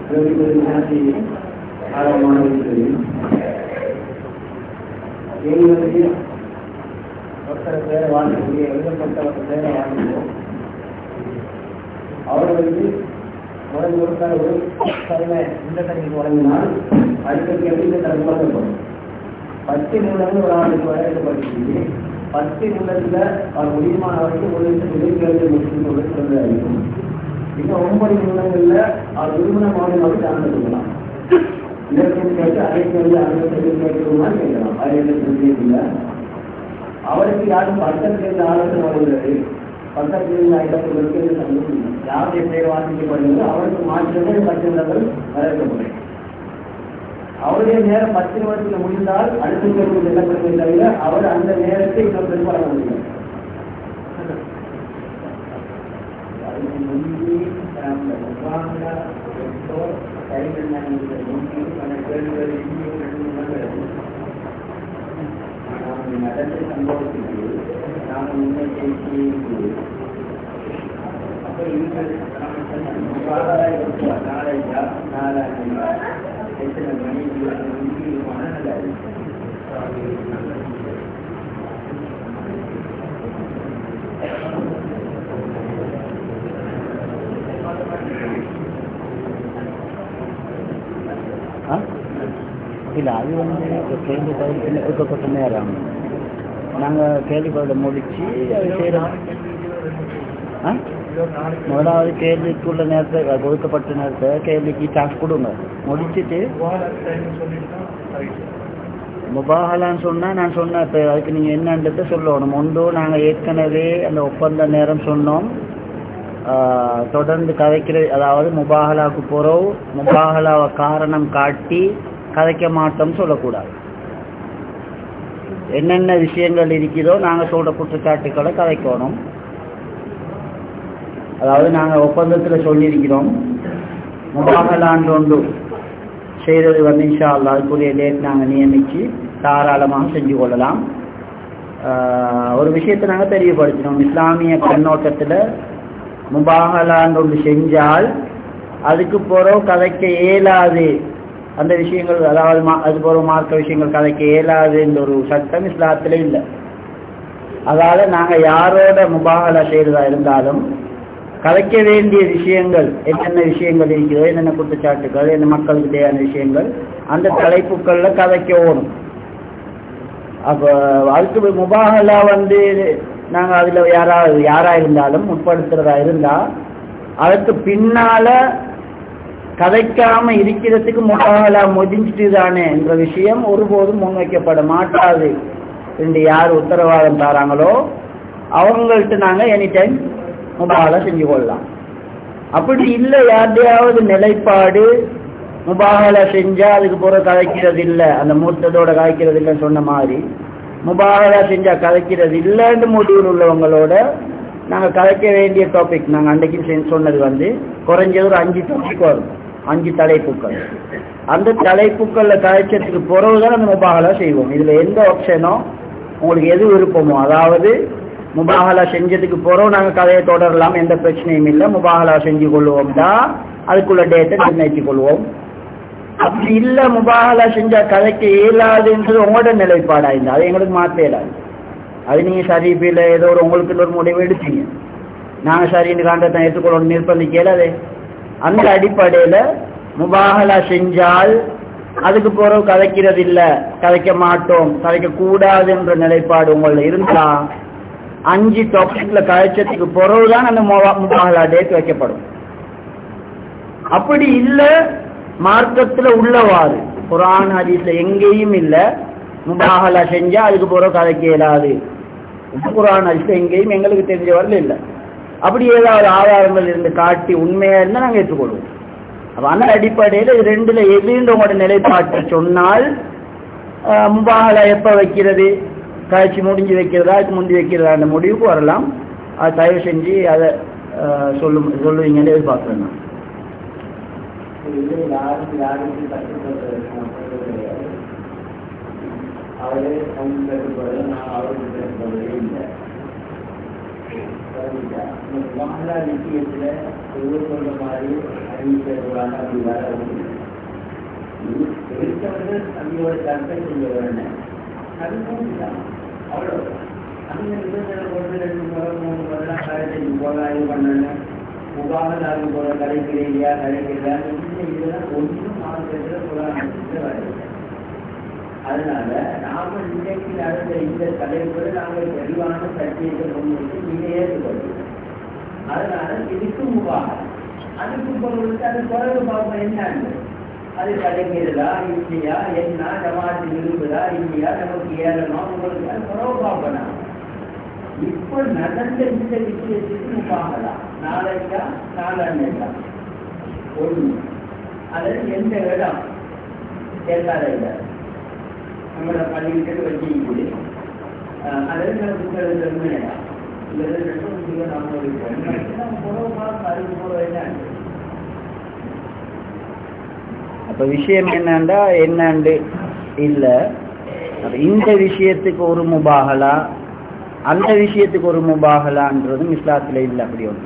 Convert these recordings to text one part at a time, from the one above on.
ஒருத்தர் பேரை வாங்கக்கூடிய எழுதப்பட்ட ஒரு பேரை வாங்குவோம் அவர்களுக்கு முதல் ஒரு ஒரு தலைமை இந்த தனிக்கு தொடங்கினால் அடுத்த இந்த தரம் வழங்கப்படும் பத்து நிமிடங்கள் ஒரு ஆளுக்கு வழங்கப்பட்டிருக்கு பத்து நிமிடத்துல அவர் முடியுமான வரைக்கும் ஒரு லட்சம் இருபத்தி ஏழு லட்சம் சொல்றது சொல்றாரு இன்னும் ஒன்பது நிமிடங்கள்ல அவர் விரும்பின மாநிலம் தாங்க சொல்லலாம் இதற்கும் கேட்டு அனைத்து வந்து அனைத்து கேட்கணுமா கேட்கலாம் பதினெட்டு இல்லை அவருக்கு யாரும் பக்கத்தில் இருந்த ஆலோசனை வருகிறது பக்கத்தில் இருந்த ஐட்டங்களுக்கு சந்தோஷம் யாருடைய பேர் வாசிக்கப்படுகிறது அவருக்கு மாற்றமே பத்து நிமிடங்கள் வரவேற்கப்படும் அவருடைய நேரம் பத்து நிமிடத்தில் முடிந்தால் அடுத்த கேள்வி செல்லப்படுமே தவிர அவர் அந்த நேரத்தை இன்னும் பெரும்பால முடியும் அதுக்கு முந்தி நம்ம உட்கார்ந்த பெற்றோர் கைகள் நன்மைகள் முந்தி பல கேள்விகள் இந்தியும் ரெண்டு நிமிடங்கள் நாம் நடந்த சம்பவத்துக்கு நாம் உண்மை பேசி அப்போ இவர்கள் நாளைக்கா நாளாக எத்தனை மணி முக்கியமான நல்லது ஆ இல்லை அது வந்து கேள்வி பதில் கொடுக்கப்பட்ட நேரம் நாங்கள் கேள்வி பதில் முடித்து அது செய்கிறோம் ஆ முதலாவது கேள்விக்குள்ள நேரத்தை அஹ், கொடுக்கப்பட்ட நேரத்தை கேள்விக்கு சான்ஸ் கொடுங்க முடிச்சுட்டு முபாகலான்னு சொன்னால் நான் சொன்னேன் இப்போ அதுக்கு நீங்கள் என்னன்றதை சொல்லணும் ஒன்று நாங்கள் ஏற்கனவே அந்த ஒப்பந்த நேரம் சொன்னோம் ஆஹ், தொடர்ந்து கதைக்கிற அதாவது முபாகலாவுக்கு போகிறோம் முபாகலாவை காரணம் காட்டி கதைக்க மாட்டோம்னு சொல்லக்கூடாது என்னென்ன விஷயங்கள் இருக்கிறதோ நாங்கள் சொல்கிற குற்றச்சாட்டுக்களை கதைக்கணும் அதாவது நாங்கள் ஒப்பந்தத்தில் சொல்லியிருக்கிறோம் முபாகலாண்டு ஒன்று செய்கிறது வந்து இன்ஷா அல்லா அதுக்குரிய டேட் நாங்கள் நியமித்து தாராளமாக செஞ்சு கொள்ளலாம் ஆஹ் ஒரு விஷயத்தை நாங்கள் தெரியப்படுத்தினோம் இஸ்லாமிய கண்ணோட்டத்தில் முபாகலாண்டு ஒன்று செஞ்சால் அதுக்கு பிறகு கதைக்க இயலாது அந்த விஷயங்கள் அதாவது மா அது பிறகு மார்க்க விஷயங்கள் கதைக்க இயலாதுன்ற ஒரு சட்டம் இஸ்லாத்தில் இல்லை அதால நாங்கள் யாரோட முபாகலா செய்கிறதா இருந்தாலும் கலைக்க வேண்டிய விஷயங்கள் என்னென்ன விஷயங்கள் இருக்கிறதோ என்னென்ன குற்றச்சாட்டுகள் என்ன மக்களுக்கு தேவையான விஷயங்கள் அந்த தலைப்புகளில் கதைக்க ஓடும் அப்போ அதுக்கு முபாகலா வந்து நாங்கள் அதில் யாராவது யாராக இருந்தாலும் முற்படுத்துகிறதா இருந்தால் அதுக்கு பின்னால் கதைக்காம இருக்கிறதுக்கு முபாகலா முடிஞ்சிட்டு தானே என்ற விஷயம் ஒருபோதும் முன்வைக்கப்பட மாட்டாது என்று யார் உத்தரவாதம் தராங்களோ அவங்கள்ட்ட நாங்கள் எனி டைம் முபாகலா செஞ்சு கொள்ளலாம் அப்படி இல்லை யார்டையாவது நிலைப்பாடு முபாகலா செஞ்சா அதுக்கு போற கதைக்கிறது இல்லை அந்த மூர்த்தத்தோட கதைக்கிறது இல்லைன்னு சொன்ன மாதிரி முபாகலா செஞ்சா கதைக்கிறது இல்லைன்னு முடிவில் உள்ளவங்களோட நாங்கள் கதைக்க வேண்டிய டாபிக் நாங்கள் அன்றைக்கு செஞ்சு சொன்னது வந்து குறைஞ்சது ஒரு அஞ்சு டாபிக் வரும் அஞ்சு தலைப்புக்கள் அந்த தலைப்புக்களில் கதைச்சதுக்கு பிறகுதான் அந்த முபாகலா செய்வோம் இதில் எந்த ஆப்ஷனோ உங்களுக்கு எது விருப்பமோ அதாவது முபாகலா செஞ்சதுக்கு பிறகு நாங்கள் கதையை தொடரலாம் எந்த பிரச்சனையும் இல்லை முபாகலா செஞ்சு கொள்வோம் தான் அதுக்குள்ள டேட்டை நிர்ணயித்துக் கொள்வோம் அப்படி இல்லை முபாகலா செஞ்சா கதைக்க இயலாதுன்றது உங்களோட நிலைப்பாடா இருந்தா அது எங்களுக்கு மாற்ற இயலாது அது நீங்கள் சரி இல்லை ஏதோ ஒரு உங்களுக்கு ஒரு முடிவு எடுப்பீங்க நாங்கள் சரின்னு காண்டத்தை ஏற்றுக்கொள்ளணும் நிர்பந்திக்க இயலாது அந்த அடிப்படையில் முபாகலா செஞ்சால் அதுக்கு பிறகு கதைக்கிறது இல்லை கதைக்க மாட்டோம் கதைக்க கூடாதுன்ற நிலைப்பாடு உங்களில் இருந்தா அஞ்சு டாபிக்ல கழிச்சதுக்கு பிறகுதான் அந்த முபாகலா டேட் வைக்கப்படும் அப்படி இல்ல மார்க்கத்துல உள்ளவாறு குரான் ஹதீஸ்ல எங்கேயும் இல்ல முபாகலா செஞ்சா அதுக்கு பிறகு கதைக்க இயலாது குரான் ஹதீஸ்ல எங்கேயும் எங்களுக்கு தெரிஞ்ச வரல இல்ல அப்படி ஏதாவது ஆதாரங்கள் இருந்து காட்டி உண்மையா இருந்தா நாங்க ஏற்றுக்கொள்வோம் அப்ப அந்த அடிப்படையில் இது ரெண்டுல எதுன்னு உங்களோட நிலைப்பாட்டை சொன்னால் ஆஹ், முபாகலா எப்ப வைக்கிறது காய்ச்சி முடிஞ்சு வைக்கிறதா அதுக்கு முந்தி வைக்கிறதா அந்த முடிவுக்கு வரலாம் அது தயவு செஞ்சு அதை ஆஹ், சொல்லும் சொல்லுவீங்கன்னு எதிர்பார்க்குறேன் நான் இது யாருக்கு யாருக்கு கற்றுக்கொள்வது கிடையாது அவரே அவங்க கற்றுக்கொள்ள நான் அவருக்கு கற்றுக்கொள்ளவே இல்லை சரிங்களா? இந்த வாகன விஷயத்துல ஒவ்வொரு சொல்ற மாதிரி அறிவிக்கிறவர்களாக அப்படி வர இருக்கிறவர்கள் தம்பியோட கருத்தை செய்ய வேண்டும் அதுவும் அவ்வளோ அந்த இருபத்தி ஒன்று ரெண்டு முறை மூணு முறைலாம் கடைசி போகலாம் இது பண்ணணும் முகாமல் அது போல கடைக்கிறீங்களா கடைக்கிறா இதெல்லாம் ஒன்றும் மாநிலத்தில் புராணத்தில் வரவில்லை அதனால நாம இன்றைக்கு நடந்த இந்த தலைப்புல நாங்கள் தெளிவான சத்தியத்தை முன்வைத்து நீங்க ஏற்றுக்கொள்ளுங்க அதனால இதுக்கு முகாக அதுக்கு பொருளுக்கு அது குறைவு பார்ப்போம் என்னன்னு அது கிடைக்கிறதா இல்லையா என்ன ஜமாத்து விரும்புதா இல்லையா நமக்கு ஏறணும் உங்களுக்கு அது குறைவு பார்ப்போம் இப்ப நடந்த இந்த விஷயத்துக்கு முகாகலாம் நாளைக்கா நாளாண்டா ஒன்று அதில் எந்த இடம் கேட்காத இடம் நம்மளோட பள்ளிக்கிட்ட வச்சுக்குது அதில் நம்ம புத்தகத்தில் உண்மையா இந்த ரெண்டும் முக்கியம் நம்மளுடைய புறமாக அறிவு போல என்ன அப்ப விஷயம் என்னண்டா என்னண்டு இல்ல அப்ப இந்த விஷயத்துக்கு ஒரு முபாகலா அந்த விஷயத்துக்கு ஒரு முபாகலான்றதும் இஸ்லாத்துல இல்லை அப்படி ஒன்று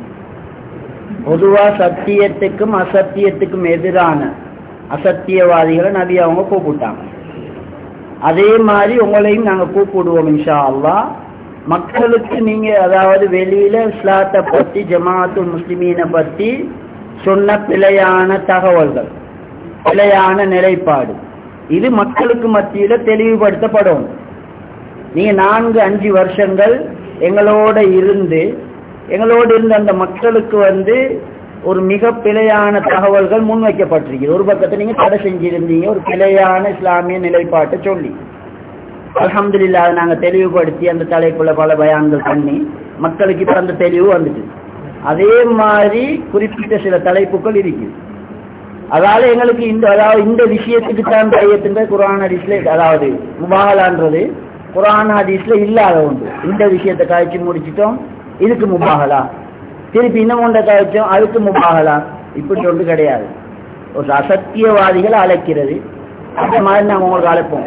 பொதுவா சத்தியத்துக்கும் அசத்தியத்துக்கும் எதிரான அசத்தியவாதிகளை நபி அவங்க கூப்பிட்டாங்க அதே மாதிரி உங்களையும் நாங்க கூப்பிடுவோம் இன்ஷா அல்லா மக்களுக்கு நீங்க அதாவது வெளியில இஸ்லாத்தை பத்தி ஜமாத்துல் முஸ்லிமீனை பத்தி சொன்ன பிழையான தகவல்கள் பிழையான நிலைப்பாடு இது மக்களுக்கு மத்தியில தெளிவுபடுத்தப்படும் நீங்க நான்கு அஞ்சு வருஷங்கள் எங்களோட இருந்து எங்களோடு இருந்த அந்த மக்களுக்கு வந்து ஒரு மிக பிழையான தகவல்கள் முன்வைக்கப்பட்டிருக்கிறது ஒரு பக்கத்தை நீங்க தடை செஞ்சிருந்தீங்க ஒரு பிழையான இஸ்லாமிய நிலைப்பாட்டை சொல்லி அலமதுல்லா அதை நாங்க தெளிவுபடுத்தி அந்த தலைப்புல பல பயான்கள் பண்ணி மக்களுக்கு இப்ப அந்த தெளிவு வந்துட்டு அதே மாதிரி குறிப்பிட்ட சில தலைப்புகள் இருக்குது அதாவது எங்களுக்கு இந்த அதாவது இந்த விஷயத்துக்கு தான் தையத்துன்ற குரான் ஹதீஸ்ல அதாவது முபாகலான்றது குரான் ஹதீஸ்ல இல்லாத ஒன்று இந்த விஷயத்தை காய்ச்சி முடிச்சிட்டோம் இதுக்கு முபாகலா திருப்பி இன்னும் ஒன்றை காய்ச்சோம் அதுக்கு முபாகலா இப்படி ஒன்று கிடையாது ஒரு அசத்தியவாதிகளை அழைக்கிறது அந்த மாதிரி நாங்கள் உங்களுக்கு அழைப்போம்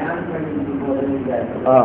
ஆ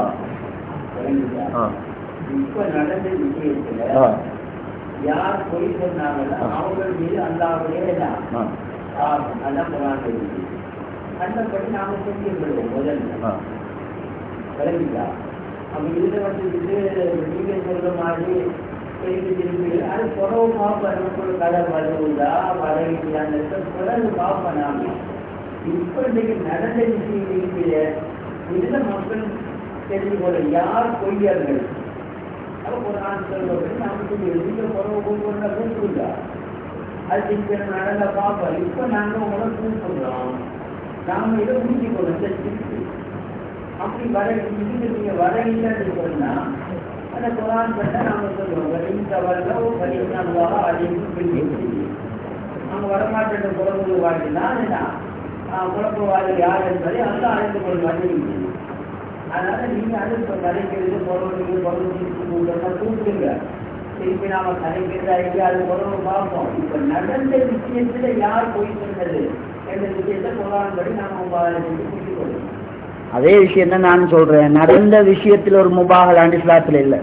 ஆ இப்ப நடந்த விஷயத்துல ஆ யார் பொய் சொன்னாங்களோ அவங்கள் மீது அல்லாவுடைய ஆ அதான் குரான் இருக்கு அந்தபடி நாம செஞ்சு விடுவோம் முதல்ல ஆ விளங்கிட்டா அப்ப இதுல வந்து இது நீங்க சொல்ற மாதிரி திருப்பி திருப்பி அது புறவு பார்ப்பேன் நமக்கு கதை வருவதா வரவில்லையான்னு பிறகு பார்ப்பேன் நாம இப்ப இன்னைக்கு நடந்த விஷயம் இருக்குது இதுல மக்கள் தெரிந்து கொள்ள யார் பொய்யர்கள் அப்ப குரான் சொல்வது நமக்கு எழுதிய புறவு கூப்பிடுற கூப்பிடுதா அது திருப்பி நடந்த பார்ப்போம் இப்ப நாங்க உங்களை கூப்பிடுறோம் நாம இதை ஊற்றிக்கொள்ளும் இந்த திருப்பி அப்படி வர இதுக்கு நீங்க வர இல்லைன்னு சொன்னா அந்த குரான் பண்ண நாம சொல்லுவோம் இந்த வரல பதினாலு அதிகம் பிள்ளை அவங்க வரமாட்டேன் குழம்பு வாழ்க்கைனா என்ன குழப்பவாதி யார் என்பதை அந்த அறிந்து கொள்வாங்க அதனால நீங்க அது இப்போ கலைக்கிறது பொருளுக்கு பொருள் கூப்பிடுங்க திருப்பி நாம கலைக்கிறதா இல்லையா அது பொருள் பார்ப்போம் இப்ப நடந்த விஷயத்துல யார் போய் சொன்னது என்ற விஷயத்தை குரான் படி நாம புரிந்து கொள்ளும் அதே விஷயம் தான் நான் சொல்றேன் நடந்த விஷயத்துல ஒரு முபாகலாண்டு இஸ்லாத்துல இல்ல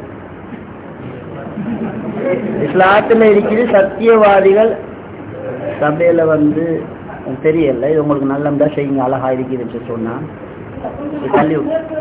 இஸ்லாத்துல இருக்குது சத்தியவாதிகள் சபையில வந்து தெரியல இது உங்களுக்கு நல்லதா செய்யுங்க அழகா இருக்குதுன்னு சொன்னா இது தள்ளி விட்டு.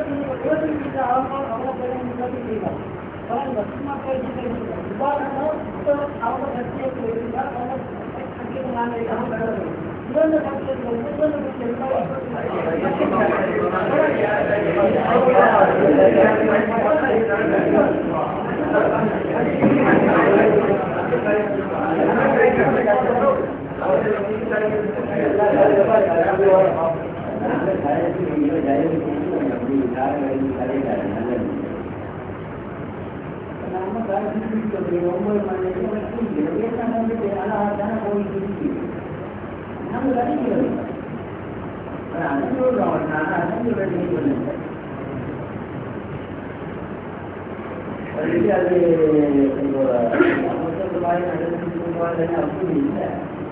ஒன்பது மணி நேரம் அழகான போயிட்டு இருக்கு நம்ம நினைக்கிறது அனுப்பிவிடுறோம் நான் அனுப்பி சொல்லுங்க அது அப்படி இல்லை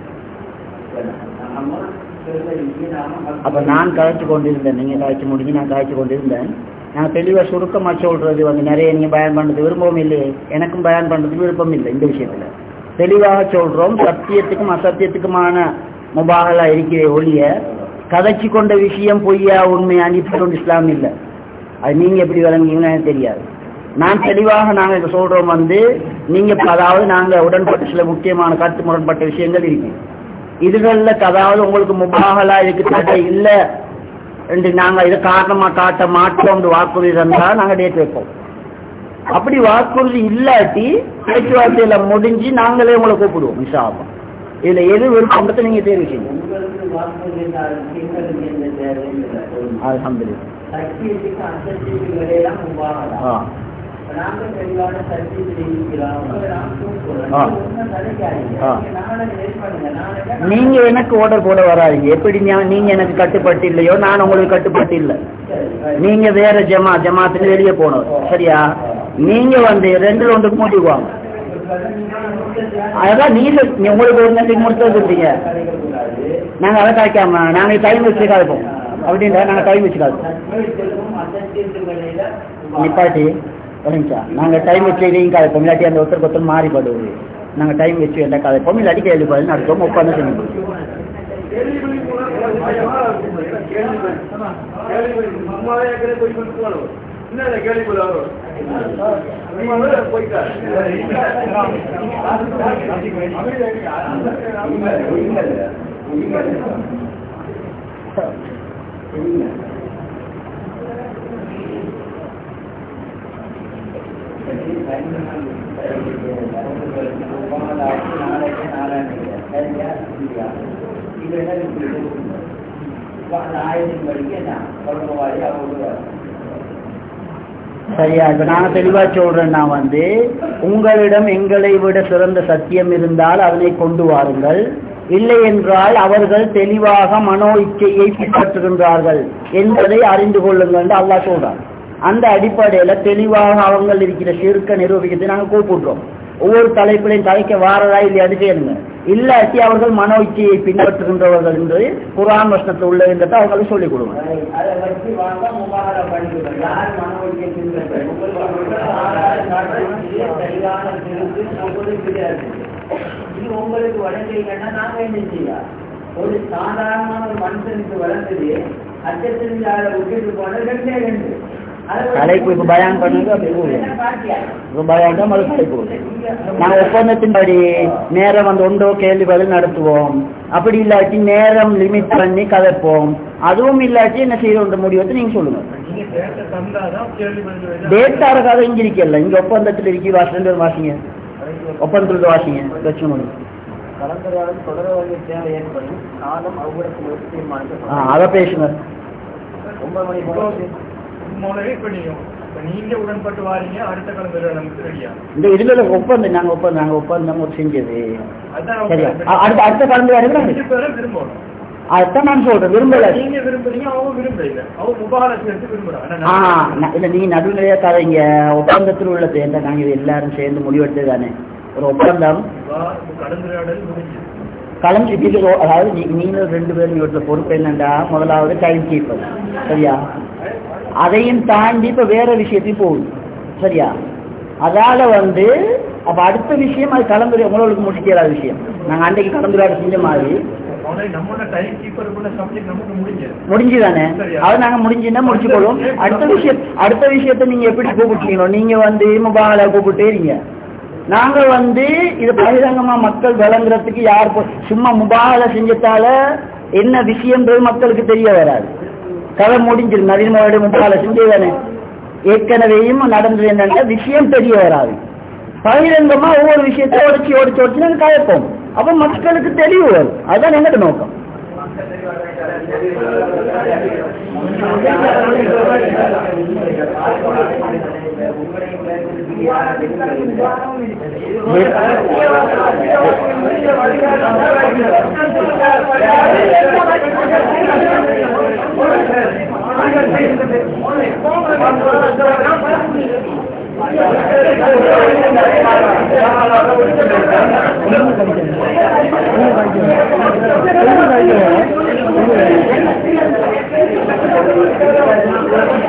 நாம அப்ப நான் கதைச்சு கொண்டிருந்தேன் நீங்க கதைச்சு முடிஞ்சு நான் கதைச்சு கொண்டிருந்தேன் நான் தெளிவா சுருக்கமா சொல்றது வந்து நிறைய நீங்க பயன் பண்றது விரும்பவும் இல்லையே எனக்கும் பயன் பண்றதுக்கு விருப்பம் இல்லை இந்த விஷயத்துல தெளிவாக சொல்றோம் சத்தியத்துக்கும் அசத்தியத்துக்குமான முபாகலா இருக்கிற ஒழிய கதைச்சு கொண்ட விஷயம் பொய்யா உண்மையா இப்படி இஸ்லாம் இல்லை அது நீங்க எப்படி விளங்குவீங்கன்னு எனக்கு தெரியாது நான் தெளிவாக நாங்க இங்க சொல்றோம் வந்து நீங்க இப்ப அதாவது நாங்க உடன்பட்ட சில முக்கியமான கருத்து முரண்பட்ட விஷயங்கள் இருக்கு இதுகள்ல அதாவது உங்களுக்கு முபாகலா இதுக்கு தடை இல்ல என்று நாங்க இதை காரணமா காட்ட மாட்டோம் வாக்குறுதி தந்தா நாங்க டேட் வைப்போம் அப்படி வாக்குறுதி இல்லாட்டி பேச்சுவார்த்தையில முடிஞ்சு நாங்களே உங்களை கூப்பிடுவோம் விசாபம் இதுல எது விருப்பம் நீங்க தேர்வு செய்யுங்க உங்களுக்கு வாக்குறுதி இருந்தாலும் எங்களுக்கு எந்த தேவையும் இல்லை அல்ஹம்துலில்லாஹ் சத்தியத்துக்கு அசத்தியத்துக்கு இடையெல்லாம் உருவாகலாம் ஆ நாங்க தெளிவான சத்தியத்தில் இருக்கிறோம் உங்களை நாம் கூப்பிடுறோம். ஆ. நீங்க ஒண்ணும் நினைக்காதீங்க. ஆ. நீங்க நாளைக்கு wait பண்ணுங்க. நாளைக்கு நீங்க எனக்கு ஆர்டர் போட வராதீங்க எப்படி ஞா- நீங்க எனக்கு கட்டுப்பட்டு இல்லையோ நான் உங்களுக்கு கட்டுப்பட்டு இல்லை சரி, right. நீங்க வேற ஜமா ஜமாத்துல வெளியே போனோம் சரியா நீங்க வந்து ரெண்டுல ஒன்றுக்கு முடிவாங்க அதான் நீங்க நீ உங்களுக்கு ஒரு நேரத்துக்கு முடிச்சு வச்சுருக்கீங்க கலைக்கக்கூடாது. நாங்க அதை காய்க்காம நாங்க டைம் வச்சு காய்ப்போம் அப்படின்ற நாங்க டைம் வச்சு காய்ப்போம் சத்தியத்திற்கும் அசத்தியத்துக்கும் இடையில உருவாகலாம். நிப்பாட்டி சரிங்களா நாங்க டைம் வச்சு இதையும் காய்ப்போம் இல்லாட்டி அந்த ஒருத்தருக்கு ஒருத்தர் மாறிப்படுவது நாங்க டைம் வச்சு என்ன காய்ப்போம் இல்லாட்டி கேள்வி பதில் நடத்துவோம் உட்காந்து செஞ்சு சரியா இப்ப நான் தெளிவா சொல்றேன் நான் வந்து உங்களிடம் எங்களை விட சிறந்த சத்தியம் இருந்தால் அதனை கொண்டு வாருங்கள் இல்லை என்றால் அவர்கள் தெளிவாக மனோ இச்சையை பின்பற்றுகின்றார்கள் என்பதை அறிந்து கொள்ளுங்கள் என்று அல்லாஹ் சொல்றான் அந்த அடிப்படையில தெளிவாக அவங்க இருக்கிற சிறுக்க நிரூபிக்கத்தை நாங்க கூப்பிடுறோம் ஒவ்வொரு தலைப்பிலையும் தலைக்க வாரதா இல்லையா அது செய்யுங்க இல்லாட்டி அவர்கள் மனோ இச்சையை பின்பற்றுகின்றவர்கள் என்று குரான் வசனத்தில் உள்ள என்றதை அவங்களுக்கு சொல்லிக் கொடுங்க அதை வச்சு வாங்க முபாகரா பண்ணிவிடுங்க யார் மனோவிக்க பின்பற்ற உங்களுக்கு ஆதாரம் காட்டுறது சரியான திருத்து உங்களுக்கு கிடையாது இது உங்களுக்கு வழங்குறீங்கன்னா நாங்க என்ன செய்ய ஒரு சாதாரணமான ஒரு மனுஷனுக்கு வளர்ந்தது அச்சத்திலிருந்து அதை விட்டுட்டு போனது ரெண்டே ரெண்டு அதை வச்சு தலைப்பு இப்ப பயான் பண்ணுங்க அப்படி போகுது. என்ன பாத்தியா? ரூபாயாக மறு கிடைக்கும் நாங்கள் ஒப்பந்தத்தின்படி நேரம் வந்து உண்டோ கேள்வி பதில் நடத்துவோம் அப்படி இல்லாட்டி நேரம் லிமிட் பண்ணி கதைப்போம் அதுவும் இல்லாட்டி என்ன செய்யற முடிவு நீங்க சொல்லுங்க நீங்க பேச தந்தாதான் கேள்வி பதில் டேட்டார கதை இங்க இருக்கல இங்க ஒப்பந்தத்தில் இருக்கி வாசி ரெண்டு பேரும் வாசிங்க ஒப்பந்தத்தில் வாசிங்க வச்சு முடியும் கலந்துரையாடல் தொடர வேண்டிய தேவை ஏற்படும் நானும் அவ்விடத்தில் ஒரு தீர்மானிக்க ஆ அதை பேசுங்க ஒன்பது மணி போல மூலவே இப்ப நீங்க இப்ப நீங்க உடன்பட்டு வாரீங்க அடுத்த கலந்துரையாடலுக்கு ரெடியா இந்த இதுல உள்ள ஒப்பந்தம் நாங்க ஒப்பந்தம் நாங்க ஒப்பந்தம் ஒரு செஞ்சது அதான் சரியா அவங்க அ- அடுத்த அடுத்த கலந்து ரெண்டு வரீங்களா பேரும் விரும்பணும் அதான் நான் சொல்றேன் விரும்பல நீங்க விரும்புறீங்க அவங்க விரும்புறீங்க அவங்க முபாகரா சேர்த்து விரும்புறாங்க ஆ ஆனா ந- இல்ல நீ நடுநிலையா கதைங்க ஒப்பந்தத்தில் உள்ளது என்ன நாங்க இது எல்லாரும் சேர்ந்து முடிவெடுத்தது தானே ஒரு ஒப்பந்தம் வா- கலந்துரையாடல் முடிஞ்சு கலந்து இது ஓ- அதாவது நீ- நீங்களும் ரெண்டு பேரும் இவற்றில் பொறுப்பு என்னண்டா முதலாவது டைம் கீப்பர் சரியா அதையும் தாண்டி இப்ப வேற விஷயத்தையும் போகுது சரியா அதால வந்து அப்ப அடுத்த விஷயம் அது கலந்துரை உங்களுக்கு முடிக்கிறாத விஷயம் நாங்க அன்றைக்கு கலந்துரையாட செஞ்ச மாதிரி அவனை நம்மளோட டைம் கீப்பருக்குள்ள சப்ஜெக்ட் நமக்கு முடிஞ்சது முடிஞ்சுதானே அது நாங்க முடிஞ்சுன்னா முடிச்சுக்கொள்வோம் அடுத்த விஷயம் அடுத்த விஷயத்தை நீங்க எப்படி கூப்பிட்டீங்களோ நீங்க வந்து முபாகலா கூப்பிட்டே இருங்க நாங்க வந்து இது பகிரங்கமா மக்கள் விளங்குறதுக்கு யார் போ- சும்மா முபாகலா செஞ்சதால என்ன விஷயம்ன்றது மக்களுக்கு தெரிய வராது கதை முடிஞ்சிடும் நவீன மோடி முபாகலா செஞ்சதானே ஏற்கனவேயும் நடந்தது என்னன்னா விஷயம் தெரிய வராது பகிரங்கமா ஒவ்வொரு விஷயத்தை உடச்சி உடச்சி உடச்சி நாங்க கதைப்போம் அப்ப மக்களுக்கு தெளிவு வரும் அதுதான் எங்கட நோக்கம் Thank you.